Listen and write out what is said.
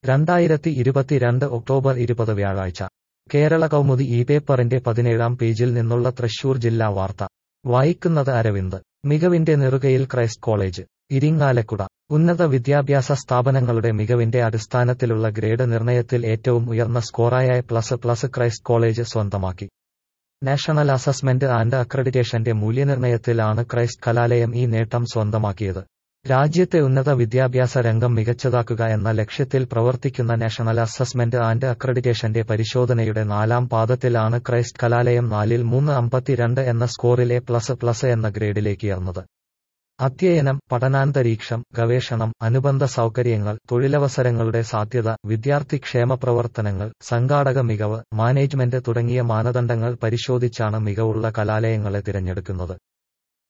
രണ്ടായിരത്തി ഇരുപത്തിരണ്ട് ഒക്ടോബർ ഇരുപത് വ്യാഴാഴ്ച കേരള കൗമുദി ഈ പേപ്പറിന്റെ പതിനേഴാം പേജിൽ നിന്നുള്ള തൃശൂർ ജില്ലാ വാർത്ത വായിക്കുന്നത് അരവിന്ദ് മികവിന്റെ നെറുകയിൽ ക്രൈസ്റ്റ് കോളേജ് ഇരിങ്ങാലക്കുട ഉന്നത വിദ്യാഭ്യാസ സ്ഥാപനങ്ങളുടെ മികവിന്റെ അടിസ്ഥാനത്തിലുള്ള ഗ്രേഡ് നിർണയത്തിൽ ഏറ്റവും ഉയർന്ന സ്കോറായ പ്ലസ് പ്ലസ് ക്രൈസ്റ്റ് കോളേജ് സ്വന്തമാക്കി നാഷണൽ അസസ്മെന്റ് ആൻഡ് അക്രഡിറ്റേഷന്റെ മൂല്യനിർണയത്തിൽ ആണ് ക്രൈസ്റ്റ് കലാലയം ഈ നേട്ടം സ്വന്തമാക്കിയത് രാജ്യത്തെ ഉന്നത വിദ്യാഭ്യാസ രംഗം മികച്ചതാക്കുക എന്ന ലക്ഷ്യത്തിൽ പ്രവർത്തിക്കുന്ന നാഷണൽ അസസ്മെന്റ് ആൻഡ് അക്രഡിറ്റേഷന്റെ പരിശോധനയുടെ നാലാം പാദത്തിലാണ് ക്രൈസ്റ്റ് കലാലയം നാലിൽ മൂന്ന് അമ്പത്തിരണ്ട് എന്ന സ്കോറിൽ എ പ്ലസ് പ്ലസ് എന്ന ഗ്രേഡിലേക്ക് ഉയർന്നത് അധ്യയനം പഠനാന്തരീക്ഷം ഗവേഷണം അനുബന്ധ സൗകര്യങ്ങൾ തൊഴിലവസരങ്ങളുടെ സാധ്യത വിദ്യാർത്ഥി ക്ഷേമ പ്രവർത്തനങ്ങൾ സംഘാടക മികവ് മാനേജ്മെന്റ് തുടങ്ങിയ മാനദണ്ഡങ്ങൾ പരിശോധിച്ചാണ് മികവുള്ള കലാലയങ്ങളെ തിരഞ്ഞെടുക്കുന്നത്